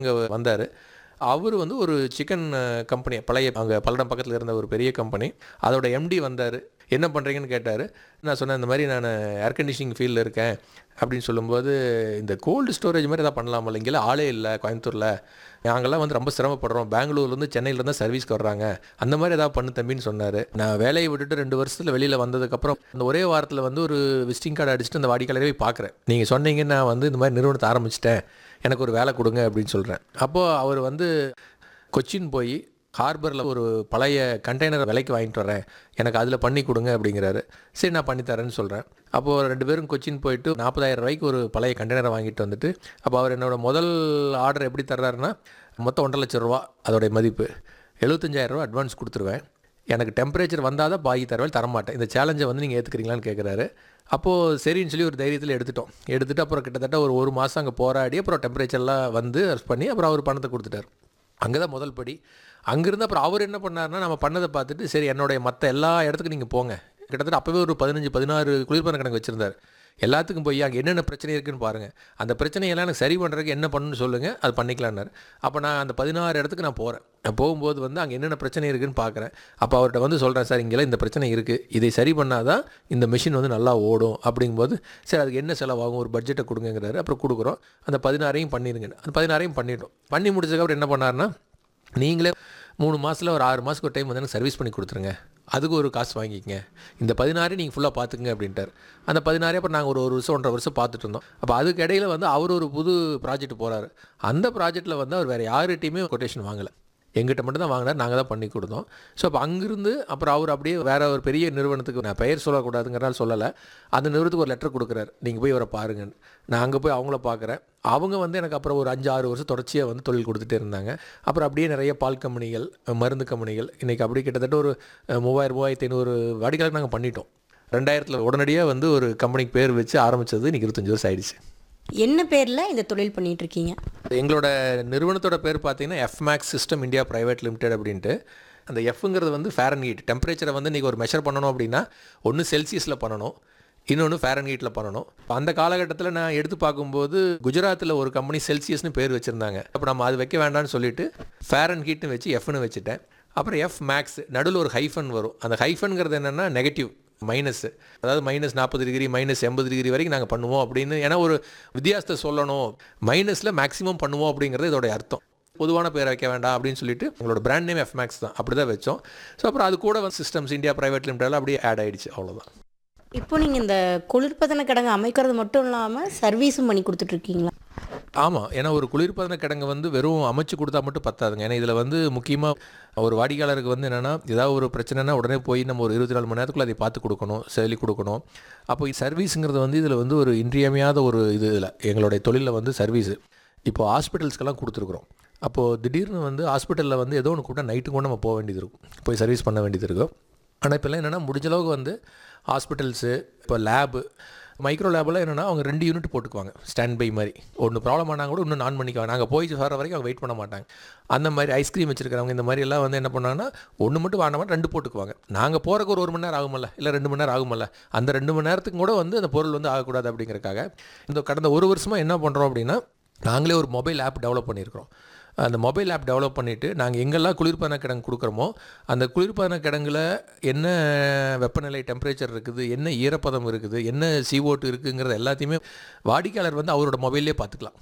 இங்கே வந்தார் அவர் வந்து ஒரு சிக்கன் கம்பெனி பழைய அங்கே பல்லடம் பக்கத்தில் இருந்த ஒரு பெரிய கம்பெனி அதோட எம்டி வந்தார் என்ன பண்ணுறீங்கன்னு கேட்டார் நான் சொன்னேன் இந்த மாதிரி நான் ஏர் கண்டிஷனிங் ஃபீல்டில் இருக்கேன் அப்படின்னு சொல்லும்போது இந்த கோல்டு ஸ்டோரேஜ் மாதிரி எதாவது பண்ணலாமல் இங்கெல்லாம் ஆளே இல்லை கோயம்புத்தூரில் நாங்கள்லாம் வந்து ரொம்ப சிரமப்படுறோம் பெங்களூர்லேருந்து சென்னையிலேருந்து சர்வீஸ்க்கு வர்றாங்க அந்த மாதிரி ஏதாவது பண்ணு தம்பின்னு சொன்னார் நான் வேலையை விட்டுட்டு ரெண்டு வருஷத்தில் வெளியில் வந்ததுக்கப்புறம் அந்த ஒரே வாரத்தில் வந்து ஒரு விசிட்டிங் கார்டு அடிச்சுட்டு அந்த வாடிக்கையாளரே போய் பார்க்குறேன் நீங்கள் சொன்னீங்க நான் வந்து இந்த மாதிரி நிறுவனத்தை ஆரம்பிச்சிட்டேன் எனக்கு ஒரு வேலை கொடுங்க அப்படின்னு சொல்கிறேன் அப்போது அவர் வந்து கொச்சின் போய் ஹார்பரில் ஒரு பழைய கண்டெய்னர் விலைக்கு வாங்கிட்டு வரேன் எனக்கு அதில் பண்ணி கொடுங்க அப்படிங்கிறாரு சரி நான் பண்ணி தரேன்னு சொல்கிறேன் அப்போது ரெண்டு பேரும் கொச்சின் போயிட்டு நாற்பதாயிரம் ரூபாய்க்கு ஒரு பழைய கண்டெய்னரை வாங்கிட்டு வந்துட்டு அப்போ அவர் என்னோட முதல் ஆர்டர் எப்படி தர்றாருன்னா மொத்தம் ஒன்றரை லட்ச ரூபா அதோடைய மதிப்பு எழுபத்தஞ்சாயிரம் ரூபா அட்வான்ஸ் கொடுத்துருவேன் எனக்கு டெம்பரேச்சர் வந்தால் தான் பாகி தரவேல் தரமாட்டேன் இந்த சேலஞ்சை வந்து நீங்கள் ஏற்றுக்கிறீங்களான்னு கேட்குறாரு அப்போது சரின்னு சொல்லி ஒரு தைரியத்தில் எடுத்துட்டோம் எடுத்துகிட்டு அப்புறம் கிட்டத்தட்ட ஒரு ஒரு மாதம் அங்கே போராடி அப்புறம் டெம்பரேச்சர்லாம் வந்து அரெஸ்ட் பண்ணி அப்புறம் அவர் பணத்தை கொடுத்துட்டார் அங்கே தான் முதல் படி அங்கேருந்து அப்புறம் அவர் என்ன பண்ணாருன்னா நம்ம பண்ணதை பார்த்துட்டு சரி என்னுடைய மற்ற எல்லா இடத்துக்கும் நீங்கள் போங்க கிட்டத்தட்ட அப்போவே ஒரு பதினஞ்சு பதினாறு குளிர்பான கணக்கு வச்சுருந்தார் எல்லாத்துக்கும் போய் அங்கே என்னென்ன பிரச்சனை இருக்குன்னு பாருங்கள் அந்த பிரச்சனையெல்லாம் எனக்கு சரி பண்ணுறதுக்கு என்ன பண்ணணும்னு சொல்லுங்கள் அது பண்ணிக்கலான்னாரு அப்போ நான் அந்த பதினாறு இடத்துக்கு நான் போகிறேன் நான் போகும்போது வந்து அங்கே என்னென்ன பிரச்சனை இருக்குன்னு பார்க்குறேன் அப்போ அவர்கிட்ட வந்து சொல்கிறேன் சார் இங்கெல்லாம் இந்த பிரச்சனை இருக்குது இதை சரி பண்ணால் தான் இந்த மிஷின் வந்து நல்லா ஓடும் அப்படிங்கும்போது சரி அதுக்கு என்ன செலவாகும் ஒரு பட்ஜெட்டை கொடுங்கங்கிறாரு அப்புறம் கொடுக்குறோம் அந்த பதினாறையும் பண்ணிடுங்க அந்த பதினாறையும் பண்ணிட்டோம் பண்ணி முடிச்சதுக்கப்புறம் என்ன பண்ணாருன்னா நீங்களே மூணு மாதத்தில் ஒரு ஆறு மாதத்துக்கு ஒரு டைம் வந்து எனக்கு சர்வீஸ் பண்ணி கொடுத்துருங்க அதுக்கு ஒரு காசு வாங்கிக்கங்க இந்த பதினாறு நீங்கள் ஃபுல்லாக பார்த்துக்குங்க அப்படின்ட்டார் அந்த பதினாறே அப்புறம் நாங்கள் ஒரு ஒரு வருஷம் ஒன்றரை வருஷம் பார்த்துட்டு இருந்தோம் அப்போ அதுக்கு இடையில வந்து அவர் ஒரு புது ப்ராஜெக்ட் போகிறாரு அந்த ப்ராஜெக்ட்டில் வந்து அவர் வேறு யார்கிட்டையுமே கொட்டேஷன் வாங்கலை எங்கிட்ட மட்டும் தான் வாங்கினார் நாங்கள் தான் பண்ணி கொடுத்தோம் ஸோ அப்போ அங்கிருந்து அப்புறம் அவர் அப்படியே வேற ஒரு பெரிய நிறுவனத்துக்கு நான் பெயர் சொல்லக்கூடாதுங்கிறனால சொல்லலை அந்த நிறுவனத்துக்கு ஒரு லெட்டர் கொடுக்குறாரு நீங்கள் போய் இவரை பாருங்கன்னு நான் அங்கே போய் அவங்கள பார்க்குறேன் அவங்க வந்து எனக்கு அப்புறம் ஒரு அஞ்சு ஆறு வருஷம் தொடர்ச்சியாக வந்து தொழில் கொடுத்துட்டே இருந்தாங்க அப்புறம் அப்படியே நிறைய பால் கம்பெனிகள் மருந்து கம்பெனிகள் இன்றைக்கி அப்படி கிட்டத்தட்ட ஒரு மூவாயிரம் மூவாயிரத்தி ஐநூறு வாடிக்கையாளர் நாங்கள் பண்ணிட்டோம் ரெண்டாயிரத்தில் உடனடியாக வந்து ஒரு கம்பெனிக்கு பேர் வச்சு ஆரம்பித்தது இன்றைக்கி இருபத்தஞ்சி வருஷம் ஆயிடுச்சு என்ன பேரில் இந்த தொழில் பண்ணிட்டு இருக்கீங்க எங்களோட நிறுவனத்தோட பேர் பார்த்தீங்கன்னா Fmax system India private limited அப்படின்ட்டு அந்த எஃப்ங்கிறது வந்து ஃபேரன் ஹீட் டெம்பரேச்சரை வந்து இன்றைக்கி ஒரு மெஷர் பண்ணணும் அப்படின்னா ஒன்று செல்சியஸில் பண்ணணும் இன்னொன்று ஃபேரன் ஹீட்டில் பண்ணணும் அந்த காலகட்டத்தில் நான் எடுத்து பார்க்கும்போது குஜராத்தில் ஒரு கம்பெனி செல்சியஸ்னு பேர் வச்சுருந்தாங்க அப்போ நம்ம அது வைக்க வேண்டாம்னு சொல்லிட்டு ஃபேரன் ஹீட்னு வச்சு எஃப்னு வச்சுட்டேன் அப்புறம் எஃப் மேக்ஸ் நடுவில் ஒரு ஹைஃபன் வரும் அந்த ஹைஃபன்கிறது என்னென்னா நெகட்டிவ் மைனஸ் அதாவது மைனஸ் நாற்பது டிகிரி மைனஸ் எண்பது டிகிரி வரைக்கும் நாங்கள் பண்ணுவோம் அப்படின்னு ஏன்னா ஒரு வித்தியாசத்தை சொல்லணும் மைனஸில் மேக்ஸிமம் பண்ணுவோம் அப்படிங்கிறது இதோடைய அர்த்தம் பொதுவான பேரை வைக்க வேண்டாம் அப்படின்னு சொல்லிட்டு எங்களோட பிராண்ட் நேம் எஃப் மேக்ஸ் தான் அப்படி தான் வச்சோம் ஸோ அப்புறம் அது கூட வந்து சிஸ்டம்ஸ் இந்தியா பிரைவேட் லிமிடெட் அப்படியே ஆட் ஆயிடுச்சு அவ்வளோதான் இப்போ நீங்கள் இந்த குளிர்பதன கிடங்கு அமைக்கிறது மட்டும் இல்லாமல் சர்வீஸும் பண்ணி கொடுத்துட்ருக்கீங்களா ஆமாம் ஏன்னா ஒரு குளிர்பதன கிடங்கு வந்து வெறும் அமைச்சு கொடுத்தா மட்டும் பத்தாதுங்க ஏன்னா இதில் வந்து முக்கியமாக ஒரு வாடிக்கையாளருக்கு வந்து என்னென்னா ஏதாவது ஒரு பிரச்சனைனா உடனே போய் நம்ம ஒரு இருபத்தி நாலு மணி நேரத்துக்குள்ள அதை பார்த்து கொடுக்கணும் சொல்லி கொடுக்கணும் அப்போ சர்வீஸுங்கிறது வந்து இதில் வந்து ஒரு இன்றியமையாத ஒரு இது இதில் எங்களுடைய தொழிலில் வந்து சர்வீஸு இப்போ ஹாஸ்பிட்டல்ஸ்க்கெல்லாம் கொடுத்துருக்குறோம் அப்போது திடீர்னு வந்து ஹாஸ்பிட்டலில் வந்து ஏதோ ஒன்று கூப்பிட்டா நைட்டு கூட நம்ம போக வேண்டியது இருக்கும் போய் சர்வீஸ் பண்ண வேண்டியது இருக்கும் ஆனால் இப்போல்லாம் என்னென்னா முடிஞ்ச அளவுக்கு வந்து ஹாஸ்பிட்டல்ஸு இப்போ லேபு மைக்ரோ லேபில் என்னென்னா அவங்க ரெண்டு யூனிட் போட்டுக்குவாங்க ஸ்டாண்ட் பை மாதிரி ஒன்று ப்ராப்ளம் ஆனாங்க கூட இன்னும் நான் பண்ணிக்குவாங்க நாங்கள் போய் வர வரைக்கும் அவங்க வெயிட் பண்ண மாட்டாங்க அந்த மாதிரி ஐஸ்கிரீம் வச்சிருக்கிறவங்க இந்த மாதிரி எல்லாம் வந்து என்ன பண்ணாங்கன்னா ஒன்று மட்டும் வாங்கினா ரெண்டு போட்டுக்குவாங்க நாங்கள் போகிறக்கு ஒரு ஒரு மணி நேரம் ஆகுமல்ல இல்லை ரெண்டு மணி நேரம் ஆகுமல்ல அந்த ரெண்டு மணி நேரத்துக்கு கூட வந்து அந்த பொருள் வந்து ஆகக்கூடாது அப்படிங்கிறக்காக இந்த கடந்த ஒரு வருஷமாக என்ன பண்ணுறோம் அப்படின்னா நாங்களே ஒரு மொபைல் ஆப் டெவலப் பண்ணியிருக்கிறோம் அந்த மொபைல் ஆப் டெவலப் பண்ணிவிட்டு நாங்கள் எங்கெல்லாம் குளிர்பான கிடங்கு கொடுக்குறோமோ அந்த குளிர்பான கிடங்குல என்ன வெப்பநிலை டெம்பரேச்சர் இருக்குது என்ன ஈரப்பதம் இருக்குது என்ன CO2 இருக்குங்கிறது எல்லாத்தையுமே வாடிக்கையாளர் வந்து அவரோட மொபைல்லே பார்த்துக்கலாம்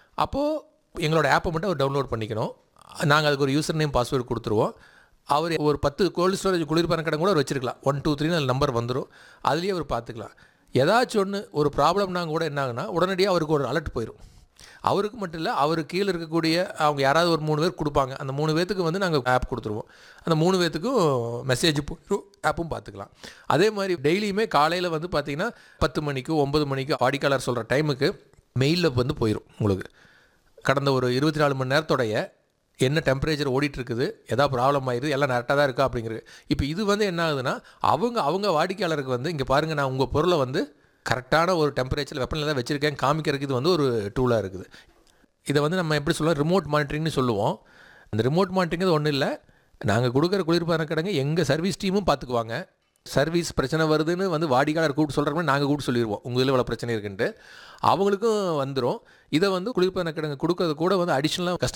அப்போது எங்களோட ஆப்பை மட்டும் அவர் டவுன்லோட் பண்ணிக்கணும் நாங்கள் அதுக்கு ஒரு யூசர் நேம் பாஸ்வேர்டு கொடுத்துருவோம் அவர் ஒரு பத்து கோல்டு ஸ்டோரேஜ் குளிர்பான கிடங்கு கூட அவர் வச்சிருக்கலாம் ஒன் டூ த்ரீன்னு அதில் நம்பர் வந்துடும் அதுலேயே அவர் பார்த்துக்கலாம் ஏதாச்சும் ஒன்று ஒரு ப்ராப்ளம்னா கூட என்ன ஆகுனா உடனடியாக அவருக்கு ஒரு அலர்ட் போயிடும் அவருக்கு மட்டும் இல்லை அவர் கீழே இருக்கக்கூடிய அவங்க யாராவது ஒரு மூணு பேர் கொடுப்பாங்க அந்த மூணு பேத்துக்கு வந்து நாங்கள் ஆப் கொடுத்துருவோம் அந்த மூணு பேத்துக்கும் மெசேஜ் போயிடும் ஆப்பும் பார்த்துக்கலாம் அதே மாதிரி டெய்லியுமே காலையில் வந்து பார்த்தீங்கன்னா பத்து மணிக்கு ஒன்பது மணிக்கு வாடிக்கையாளர் சொல்கிற டைமுக்கு மெயிலில் வந்து போயிடும் உங்களுக்கு கடந்த ஒரு இருபத்தி நாலு மணி நேரத்தோடைய என்ன டெம்பரேச்சர் ஓடிட்டு இருக்குது எதாவது ப்ராப்ளம் ஆயிடுது எல்லாம் கரெக்டாக தான் இருக்கா அப்படிங்கிறது இப்போ இது வந்து என்ன ஆகுதுன்னா அவங்க அவங்க வாடிக்கையாளருக்கு வந்து இங்கே பாருங்கள் நான் உங்கள் பொருளை வந்து கரெக்டான ஒரு டெம்பரேச்சர் வெப்பநிலை தான் வச்சுருக்கேன் காமிக்கிறதுக்கு இது வந்து ஒரு டூலாக இருக்குது இதை வந்து நம்ம எப்படி சொல்லுவோம் ரிமோட் மானிட்டரிங்னு சொல்லுவோம் அந்த ரிமோட் மானிட்டரிங் ஒன்றும் இல்லை நாங்கள் கொடுக்குற குளிர்பான கிடங்கு எங்கள் சர்வீஸ் டீமும் பார்த்துக்குவாங்க சர்வீஸ் பிரச்சனை வருதுன்னு வந்து வாடிக்கையாளர் கூப்பிட்டு சொல்கிற மாதிரி நாங்கள் கூப்பிட்டு சொல்லிடுவோம் உங்கள் இதில் இவ்வளோ பிரச்சனை இருக்குன்ட்டு அவங்களுக்கும் வந்துடும் இதை வந்து குளிர்பதன கிடங்கு கொடுக்கறது கூட வந்து அடிஷ்னலாக